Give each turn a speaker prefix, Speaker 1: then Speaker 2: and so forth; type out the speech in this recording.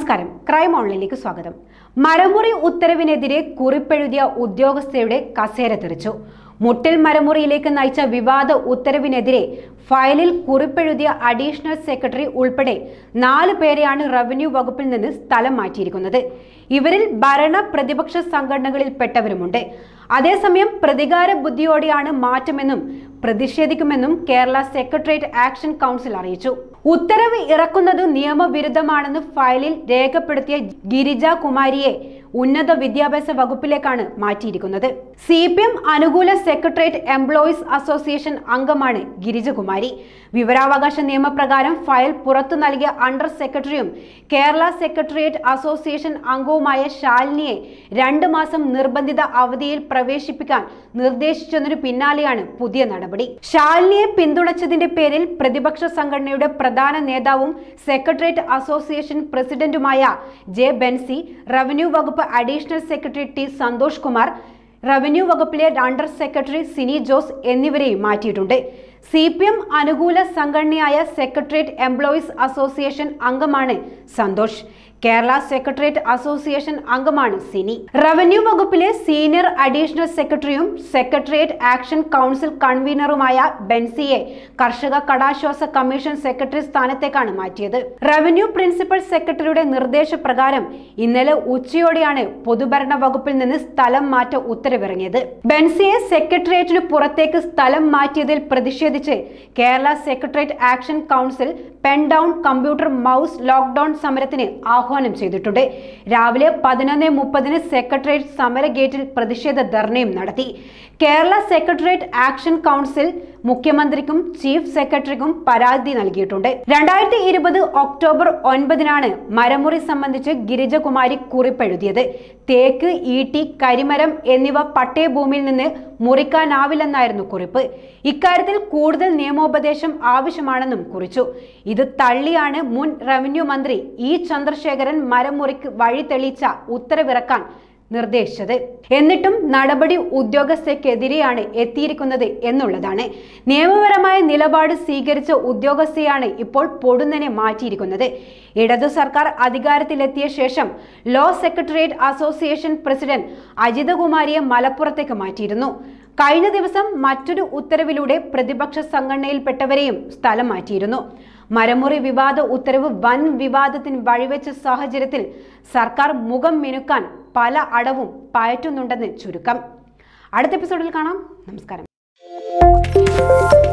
Speaker 1: നമസ്കാരം ക്രൈം ഓൺലൈനിലേക്ക് സ്വാഗതം മരമുറി ഉത്തരവിനെതിരെ കുറിപ്പെഴുതിയ ഉദ്യോഗസ്ഥയുടെ കസേര തെറിച്ചു മുട്ടിൽ മരമുറിയിലേക്ക് നയിച്ച വിവാദ ഉത്തരവിനെതിരെ ഫയലിൽ കുറിപ്പെഴുതിയ അഡീഷണൽ സെക്രട്ടറി ഉൾപ്പെടെ നാല് പേരെയാണ് റവന്യൂ വകുപ്പിൽ നിന്ന് സ്ഥലം മാറ്റിയിരിക്കുന്നത് ഇവരിൽ ഭരണ പ്രതിപക്ഷ സംഘടനകളിൽപ്പെട്ടവരുമുണ്ട് അതേസമയം പ്രതികാര ബുദ്ധിയോടെയാണ് മാറ്റമെന്നും പ്രതിഷേധിക്കുമെന്നും കേരള സെക്രട്ടേറിയറ്റ് ആക്ഷൻ കൗൺസിൽ അറിയിച്ചു ഉത്തരവ് ഇറക്കുന്നത് നിയമവിരുദ്ധമാണെന്ന് ഫയലിൽ രേഖപ്പെടുത്തിയ ഗിരിജ കുമാരിയെ ഉന്നത വിദ്യാഭ്യാസ വകുപ്പിലേക്കാണ് മാറ്റിയിരിക്കുന്നത് സി പി എം അനുകൂല സെക്രട്ടേറിയറ്റ് എംപ്ലോയീസ് അസോസിയേഷൻ അംഗമാണ് ഗിരിജകുമാരി വിവരാവകാശ നിയമപ്രകാരം ഫയൽ പുറത്തു നൽകിയ അണ്ടർ സെക്രട്ടറിയും കേരള സെക്രട്ടേറിയറ്റ് അസോസിയേഷൻ അംഗവുമായ ശാലിനിയെ രണ്ട് മാസം നിർബന്ധിത അവധിയിൽ പ്രവേശിപ്പിക്കാൻ നിർദ്ദേശിച്ചതിനു പിന്നാലെയാണ് പുതിയ നടപടി ശാലിനിയെ പിന്തുണച്ചതിന്റെ പേരിൽ പ്രതിപക്ഷ സംഘടനയുടെ പ്രധാന നേതാവും സെക്രട്ടേറിയറ്റ് അസോസിയേഷൻ പ്രസിഡന്റുമായ ജെ ബെൻസി റവന്യൂ വകുപ്പ് additional secretary T Santhosh Kumar revenue വകുപ്പിലെ അണ്ടർ സെക്രട്ടറി സിനി ജോസ് എന്നിവരെയും മാറ്റിയിട്ടുണ്ട് സി പി എം അനുകൂല സംഘടനയായ സെക്രട്ടേറിയറ്റ് എംപ്ലോയീസ് അസോസിയേഷൻ അംഗമാണ് സന്തോഷ് കേരള സെക്രട്ടേറിയറ്റ് അസോസിയേഷൻ അംഗമാണ് സിനി റവന്യൂ വകുപ്പിലെ സീനിയർ അഡീഷണൽ സെക്രട്ടറിയും സെക്രട്ടേറിയറ്റ് ആക്ഷൻ കൗൺസിൽ കൺവീനറുമായ ബെൻസിയെ കർഷക കടാശ്വാസ കമ്മീഷൻ സെക്രട്ടറി സ്ഥാനത്തേക്കാണ് മാറ്റിയത് റവന്യൂ പ്രിൻസിപ്പൽ സെക്രട്ടറിയുടെ നിർദ്ദേശപ്രകാരം ഇന്നലെ ഉച്ചയോടെയാണ് പൊതുഭരണ വകുപ്പിൽ നിന്ന് സ്ഥലം മാറ്റ ഉത്തരവിറങ്ങിയത് ബെൻസിയെ സെക്രട്ടേറിയറ്റിന് പുറത്തേക്ക് സ്ഥലം മാറ്റിയതിൽ പ്രതിഷേധിച്ച് Kerala secretariat action council pen down computer mouse lockdown സമരത്തിന് ആഹ്വാനം ചെയ്തിട്ടുണ്ട് രാവിലെ പതിനൊന്ന് മുപ്പതിന് സെക്രട്ടേറിയറ്റ് സമര ഗേറ്റിൽ പ്രതിഷേധ ധർണയും നടത്തി കേരള സെക്രട്ടേറിയറ്റ് ആക്ഷൻ കൗൺസിൽ മുഖ്യമന്ത്രിക്കും ചീഫ് സെക്രട്ടറിക്കും പരാതി നൽകിയിട്ടുണ്ട് രണ്ടായിരത്തി ഇരുപത് ഒക്ടോബർ ഒൻപതിനാണ് മരമുറി സംബന്ധിച്ച് ഗിരിജകുമാരി കുറിപ്പെഴുതിയത് തേക്ക് ഈട്ടി കരിമരം എന്നിവ പട്ടയഭൂമിയിൽ നിന്ന് മുറിക്കാനാവില്ലെന്നായിരുന്നു കുറിപ്പ് ഇക്കാര്യത്തിൽ കൂടുതൽ നിയമോപദേശം ആവശ്യമാണെന്നും കുറിച്ചു ഇത് തള്ളിയാണ് മുൻ റവന്യൂ മന്ത്രി ഇ ചന്ദ്രശേഖരൻ മരമുറിക്ക് വഴി തെളിയിച്ച ഉത്തരവിറക്കാൻ നിർദ്ദേശിച്ചത് എന്നിട്ടും നടപടി ഉദ്യോഗസ്ഥയ്ക്കെതിരെയാണ് എത്തിയിരിക്കുന്നത് എന്നുള്ളതാണ് നിയമപരമായ നിലപാട് സ്വീകരിച്ച ഉദ്യോഗസ്ഥയാണ് ഇപ്പോൾ പൊടുന്നനെ മാറ്റിയിരിക്കുന്നത് ഇടതു സർക്കാർ അധികാരത്തിലെത്തിയ ശേഷം ലോ സെക്രട്ടേറിയറ്റ് അസോസിയേഷൻ പ്രസിഡന്റ് അജിതകുമാരിയെ മലപ്പുറത്തേക്ക് മാറ്റിയിരുന്നു കഴിഞ്ഞ ദിവസം മറ്റൊരു ഉത്തരവിലൂടെ പ്രതിപക്ഷ സംഘടനയിൽപ്പെട്ടവരെയും സ്ഥലം മാറ്റിയിരുന്നു മരമുറി വിവാദ ഉത്തരവ് വൻ വിവാദത്തിന് വഴിവെച്ച സാഹചര്യത്തിൽ സർക്കാർ മുഖം മിനുക്കാൻ പല അടവും പയറ്റുന്നുണ്ടെന്ന് ചുരുക്കം അടുത്ത എപ്പിസോഡിൽ കാണാം നമസ്കാരം